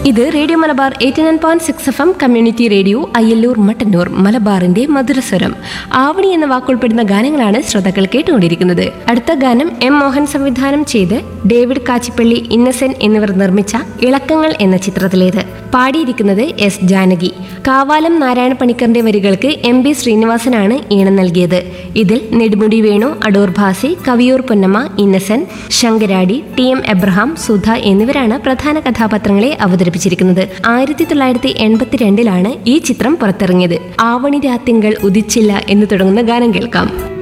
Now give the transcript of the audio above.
ഇത് radio Malabar eighty nine point six F M community radio Ayyalloor Mattannur മലബാറിന്റെ മധുരസ്വരം ആവണി എന്ന വാക്കുൾപ്പെടുന്ന ഗാനങ്ങളാണ് ശ്രോതാക്കൾ കേട്ടുകൊണ്ടിരിക്കുന്നത് അടുത്ത ഗാനം എം മോഹൻ സംവിധാനം ചെയ്ത് ഡേവിഡ് കാച്ചിപ്പള്ളി ഇന്നസെന്റ് എന്നിവർ നിർമ്മിച്ച ഇളക്കങ്ങൾ എന്ന ചിത്രത്തിലേത് പാടിയിരിക്കുന്നത് എസ് ജാനകി കാവാലം നാരായണ പണിക്കറിന്റെ വരികൾക്ക് എം ബി ശ്രീനിവാസനാണ് ഈണം നൽകിയത് ഇതിൽ നെടുമുടി വേണു അടൂർ ഭാസി കവിയൂർ പൊന്നമ്മ ഇന്നസെന്റ് ശങ്കരാടി ടി എം എബ്രഹാം സുധ എന്നിവരാണ് പ്രധാന കഥാപാത്രങ്ങളെ അവതരിപ്പിച്ചിരിക്കുന്നത് ആയിരത്തി തൊള്ളായിരത്തി എൺപത്തിരണ്ടിലാണ് ഈ ചിത്രം പുറത്തിറങ്ങിയത് ആവണി രാത്തിങ്കൾ ഉദിച്ചില്ല എന്ന് തുടങ്ങുന്ന ഗാനം കേൾക്കാം